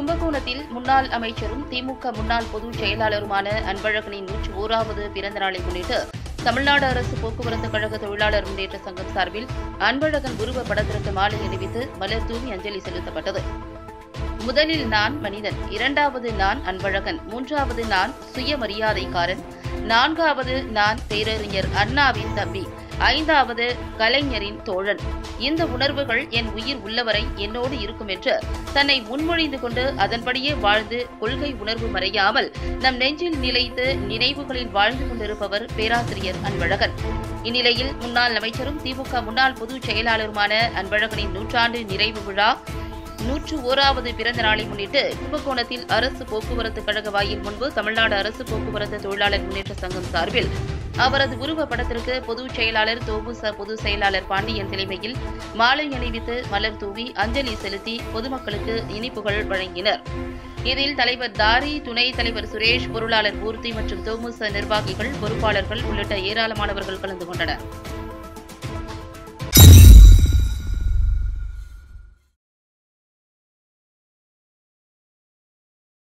கும்பகோணத்தில் முன்னாள் அமைச்சரும் திமுக முன்னாள் பொதுச் செயலாளருமான அன்பழகனின் நூற்று ஓராவது பிறந்த நாளை முன்னிட்டு தமிழ்நாடு அரசு போக்குவரத்து கழக தொழிலாளர் முன்னேற்ற சங்கம் சார்பில் அன்பழகன் உருவ படத்திற்கு மாலை அணிவித்து மலர் தூவி அஞ்சலி செலுத்தப்பட்டது முதலில் நான் மனிதன் இரண்டாவது நான் அன்பழகன் மூன்றாவது நான் சுயமரியாதைக்காரன் நான்காவது நான் பேரறிஞர் அண்ணாவின் தம்பி ஐந்தாவது கலைஞரின் தோழன் இந்த உணர்வுகள் என் உயிர் உள்ளவரை என்னோடு இருக்கும் என்று தன்னை முன்மொழிந்து கொண்டு அதன்படியே வாழ்ந்து கொள்கை உணர்வு மறையாமல் நம் நெஞ்சில் நிலைத்து நினைவுகளில் வாழ்ந்து கொண்டிருப்பவர் பேராசிரியர் அன்பழகன் இந்நிலையில் முன்னாள் அமைச்சரும் திமுக முன்னாள் பொதுச் செயலாளருமான அன்பழகனின் நூற்றாண்டு நிறைவு விழா நூற்று ஓராவது பிறந்த நாளை முன்னிட்டு கும்பகோணத்தில் அரசு போக்குவரத்து கழக வாயில் முன்பு தமிழ்நாடு அரசு போக்குவரத்து தொழிலாளர் முன்னேற்ற சங்கம் சார்பில் அவரது உருவ படத்திற்கு பொதுச் செயலாளர் தோபுச பொதுச் செயலாளர் பாண்டியன் தலைமையில் மாலை அணிவித்து மலர் தூவி அஞ்சலி செலுத்தி பொதுமக்களுக்கு இனிப்புகள் வழங்கினர் இதில் தலைவர் தாரி துணைத் தலைவர் சுரேஷ் பொருளாளர் பூர்த்தி மற்றும் தோமுச நிர்வாகிகள் பொறுப்பாளர்கள் உள்ளிட்ட ஏராளமானவர்கள் கலந்து கொண்டனர்